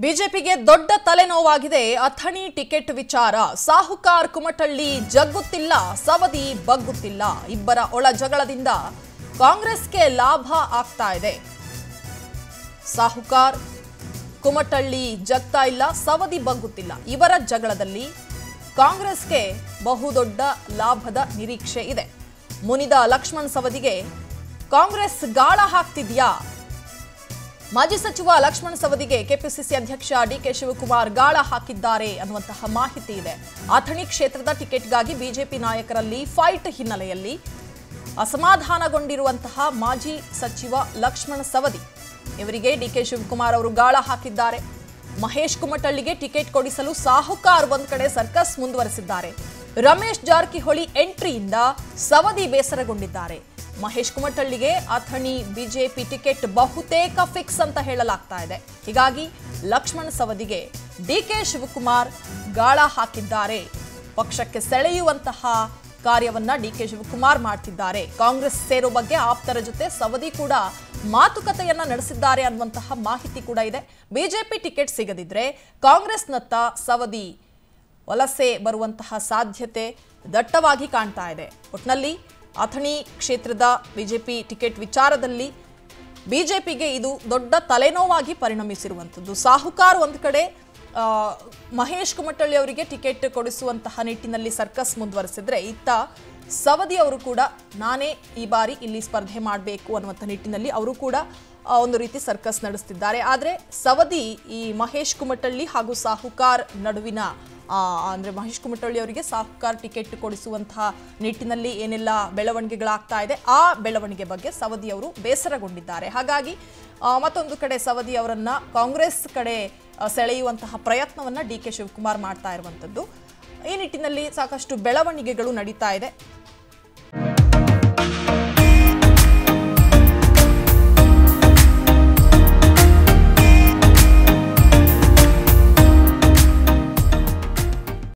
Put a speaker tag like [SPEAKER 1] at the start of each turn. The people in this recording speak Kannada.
[SPEAKER 1] ಬಿಜೆಪಿಗೆ ದೊಡ್ಡ ತಲೆನೋವಾಗಿದೆ ಅಥಣಿ ಟಿಕೆಟ್ ವಿಚಾರ ಸಾಹುಕಾರ್ ಕುಮಟಳ್ಳಿ ಜಗ್ಗುತ್ತಿಲ್ಲ ಸವದಿ ಬಗ್ಗುತ್ತಿಲ್ಲ ಇಬ್ಬರ ಒಳ ಜಗಳದಿಂದ ಕಾಂಗ್ರೆಸ್ಗೆ ಲಾಭ ಆಗ್ತಾ ಇದೆ ಸಾಹುಕಾರ್ ಕುಮಟಳ್ಳಿ ಜಗ್ತಾ ಇಲ್ಲ ಸವದಿ ಬಗ್ಗುತ್ತಿಲ್ಲ ಇವರ ಜಗಳದಲ್ಲಿ ಕಾಂಗ್ರೆಸ್ಗೆ ಬಹುದೊಡ್ಡ ಲಾಭದ ನಿರೀಕ್ಷೆ ಇದೆ ಮುನಿದ ಲಕ್ಷ್ಮಣ್ ಸವದಿಗೆ ಕಾಂಗ್ರೆಸ್ ಗಾಳ ಹಾಕ್ತಿದ್ಯಾ ಮಾಜಿ ಸಚಿವ ಲಕ್ಷ್ಮಣ ಸವದಿಗೆ ಕೆಪಿಸಿಸಿ ಅಧ್ಯಕ್ಷ ಡಿಕೆ ಶಿವಕುಮಾರ್ ಗಾಳ ಹಾಕಿದ್ದಾರೆ ಅನ್ನುವಂತಹ ಮಾಹಿತಿ ಇದೆ ಅಥಣಿ ಕ್ಷೇತ್ರದ ಟಿಕೆಟ್ಗಾಗಿ ಬಿಜೆಪಿ ನಾಯಕರಲ್ಲಿ ಫೈಟ್ ಹಿನ್ನೆಲೆಯಲ್ಲಿ ಅಸಮಾಧಾನಗೊಂಡಿರುವಂತಹ ಮಾಜಿ ಸಚಿವ ಲಕ್ಷ್ಮಣ ಸವದಿ ಇವರಿಗೆ ಡಿಕೆ ಶಿವಕುಮಾರ್ ಅವರು ಗಾಳ ಹಾಕಿದ್ದಾರೆ ಮಹೇಶ್ ಕುಮಟಳ್ಳಿಗೆ ಟಿಕೆಟ್ ಕೊಡಿಸಲು ಸಾಹುಕಾರ್ ಒಂದ್ ಕಡೆ ಸರ್ಕಸ್ ಮುಂದುವರೆಸಿದ್ದಾರೆ ರಮೇಶ್ ಜಾರಕಿಹೊಳಿ ಎಂಟ್ರಿಯಿಂದ ಸವದಿ ಬೇಸರಗೊಂಡಿದ್ದಾರೆ ಮಹೇಶ್ ಕುಮಟಳ್ಳಿಗೆ ಅಥಣಿ ಬಿಜೆಪಿ ಟಿಕೆಟ್ ಬಹುತೇಕ ಫಿಕ್ಸ್ ಅಂತ ಹೇಳಲಾಗ್ತಾ ಇದೆ ಹೀಗಾಗಿ ಲಕ್ಷ್ಮಣ್ ಸವದಿಗೆ ಡಿಕೆ ಶಿವಕುಮಾರ್ ಗಾಳ ಹಾಕಿದ್ದಾರೆ ಪಕ್ಷಕ್ಕೆ ಸೆಳೆಯುವಂತಹ ಕಾರ್ಯವನ್ನ ಡಿಕೆ ಶಿವಕುಮಾರ್ ಮಾಡ್ತಿದ್ದಾರೆ ಕಾಂಗ್ರೆಸ್ ಸೇರೋ ಬಗ್ಗೆ ಆಪ್ತರ ಜೊತೆ ಸವದಿ ಕೂಡ ಮಾತುಕತೆಯನ್ನ ನಡೆಸಿದ್ದಾರೆ ಅನ್ನುವಂತಹ ಮಾಹಿತಿ ಕೂಡ ಇದೆ ಬಿಜೆಪಿ ಟಿಕೆಟ್ ಸಿಗದಿದ್ರೆ ಕಾಂಗ್ರೆಸ್ನತ್ತ ಸವದಿ ವಲಸೆ ಬರುವಂತಹ ಸಾಧ್ಯತೆ ದಟ್ಟವಾಗಿ ಕಾಣ್ತಾ ಇದೆ ಒಟ್ನಲ್ಲಿ ಅಥಣಿ ಕ್ಷೇತ್ರದ ಬಿಜೆಪಿ ಟಿಕೆಟ್ ವಿಚಾರದಲ್ಲಿ ಬಿಜೆಪಿಗೆ ಇದು ದೊಡ್ಡ ತಲೆನೋವಾಗಿ ಪರಿಣಮಿಸಿರುವಂಥದ್ದು ಸಾಹುಕಾರ್ ಒಂದು ಕಡೆ ಆ, ಮಹೇಶ್ ಕುಮಟಳ್ಳಿ ಅವರಿಗೆ ಟಿಕೆಟ್ ಕೊಡಿಸುವಂತಹ ನಿಟ್ಟಿನಲ್ಲಿ ಸರ್ಕಸ್ ಮುಂದುವರೆಸಿದ್ರೆ ಇತ್ತ ಸವದಿ ಅವರು ಕೂಡ ನಾನೇ ಈ ಬಾರಿ ಇಲ್ಲಿ ಸ್ಪರ್ಧೆ ಮಾಡಬೇಕು ಅನ್ನುವಂಥ ನಿಟ್ಟಿನಲ್ಲಿ ಅವರು ಕೂಡ ಆ, ಒಂದು ರೀತಿ ಸರ್ಕಸ್ ನಡೆಸ್ತಿದ್ದಾರೆ ಆದರೆ ಸವದಿ ಈ ಮಹೇಶ್ ಕುಮಟಳ್ಳಿ ಹಾಗೂ ಸಾಹುಕಾರ್ ನಡುವಿನ ಆ, ಅಂದ್ರೆ ಮಹೇಶ್ ಕುಮಟಳ್ಳಿ ಅವರಿಗೆ ಸಾಹುಕಾರ್ ಟಿಕೆಟ್ ಕೊಡಿಸುವಂತಹ ನಿಟ್ಟಿನಲ್ಲಿ ಏನೆಲ್ಲ ಬೆಳವಣಿಗೆಗಳಾಗ್ತಾ ಇದೆ ಆ ಬೆಳವಣಿಗೆ ಬಗ್ಗೆ ಸವದಿ ಅವರು ಬೇಸರಗೊಂಡಿದ್ದಾರೆ ಹಾಗಾಗಿ ಆ, ಮತ್ತೊಂದು ಕಡೆ ಸವದಿ ಅವರನ್ನ ಕಾಂಗ್ರೆಸ್ ಕಡೆ ಆ, ಸೆಳೆಯುವಂತಹ ಪ್ರಯತ್ನವನ್ನ ಡಿ ಕೆ ಶಿವಕುಮಾರ್ ಮಾಡ್ತಾ ಇರುವಂಥದ್ದು ಈ ನಿಟ್ಟಿನಲ್ಲಿ ಸಾಕಷ್ಟು ಬೆಳವಣಿಗೆಗಳು ನಡೀತಾ ಇದೆ